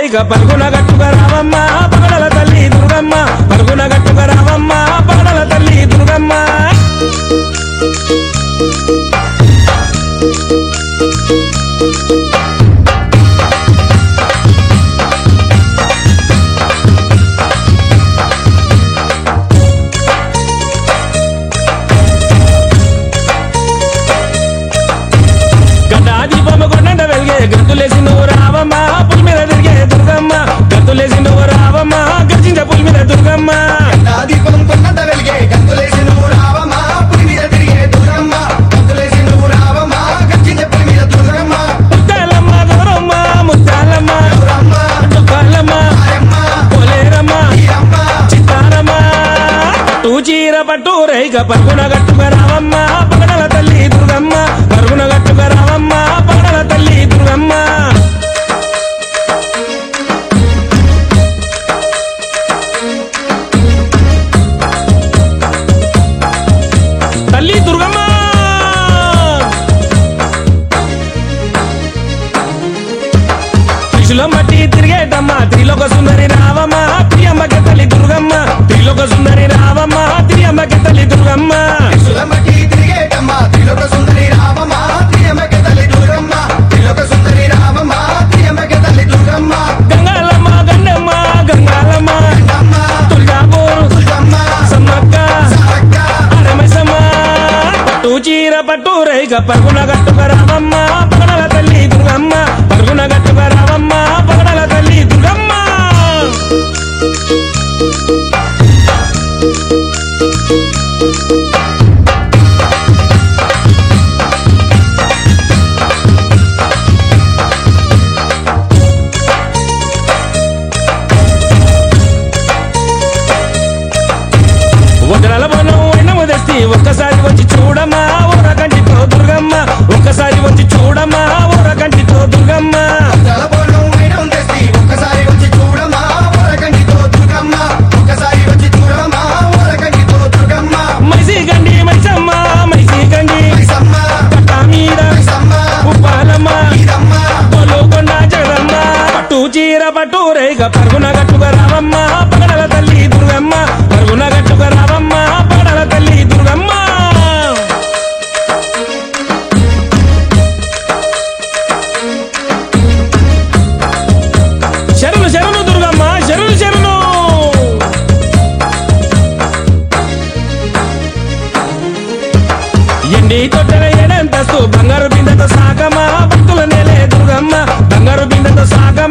రేగ పరుగున గట్టుగా రావమ్మ పగడల తల్లి దుర్గమ్మ పరుగున గట్టుగా రావమ్మ పగడల తల్లి దుర్గమ్మ గడ్డాది బొమ్మ కొండ వెలిగే గంతులేసి నువ్వు రావమ్మ పులి మీద తిరిగే దుర్గమ్మ గంతులేసి నువ్వు రావమ్మ గర్జించ పులి మీద దుర్గమ్మ నా దీపం కొన్నంత వెలిగే గంతులేసి నువ్వు రావమ్మా పులి మీద తిరిగే దుర్గమ్మ గంతులేసి నువ్వు రావమ్మా గచ్చించే పులి మీద దుర్గమ్మ ముత్తాలమ్మ గౌరమ్మ ముత్తాలమ్మ దుర్గమ్మ దుఃఖాలమ్మ ఆయమ్మ పోలేరమ్మ ఈరమ్మ చిత్తారమ్మ పట్టు చీర పట్టు రైక పరుగున గట్టుగా రావమ్మ పగడల తల్లి దుర్గమ్మ పరుగున గట్టుగా రావమ్మ పగడల తల్లి దుర్గమ్మ తల్లి దుర్గమ్మ త్రిశూల మట్టి తిరిగేటమ్మ త్రిలోక సుందరి రావమ్మ త్రియమ్మకి తల్లి దుర్గమ్మ త్రిలోక సుందరి రావమ్మ త్రియమ్మకి తల్లి దుర్గమ్మ సులమటి తిరిగేటమ్మ త్రిలోక సుందరి రామమ్మ త్రియమక తల్లి దుర్గమ్మ త్రిలోక సుందరి రామమ్మ త్రియమక తల్లి దుర్గమ్మ గంగాలమ్మ గండమ్మ గంగాలమ్మ అమ్మ తుల్జాపూర్ దుర్గమ్మ సమ్మక్క సారక్క అరమసమ్మ పట్టు చీర పట్టు రైగ పరుగున గట్టుక రావమ్మ పగడల తల్లి దుర్గమ్మ పరుగున గట్టుక రావమ్మ పగడల తల్లి దుర్గమ్మ వదనల బనం ఎన్నము తెస్తి ఒక్కసారి వచ్చి చూడమ్మా ఊర కంటితో దుర్గమ్మ ఒక్కసారి వచ్చి చూడమ్మా ఊర కంటితో దుర్గమ్మ తలపోను వైనం తెస్తి ఒక్కసారి వచ్చి చూడమ్మా వరకంటితో దుర్గమ్మ ఒక్కసారి వచ్చి చూడమ్మా వరకంటితో దుర్గమ్మ మైసి గండి మైసమ్మ మైసి గండి మైసమ్మ కట్ట మీద మైసమ్మ ఉప్పాలమ్మ ఈరమ్మ కొలుకొండ జగమ్మ పట్టు చీర పట్టు రేగ పరుగున గట్టుక రావమ్మ పగడల తల్లి దుర్గమ్మ పరుగున గట్టుక రావమ్మ పగడల తల్లి దుర్గమ్మ శరణు శరణు దుర్గమ్మ శరణు శరణు ఎండి తొట్టెల ఏడంతస్తు బంగారు బిందెతో సాగమ్మ భక్తుల నేలే దుర్గమ్మ బంగారు బిందెతో సాగమ్మ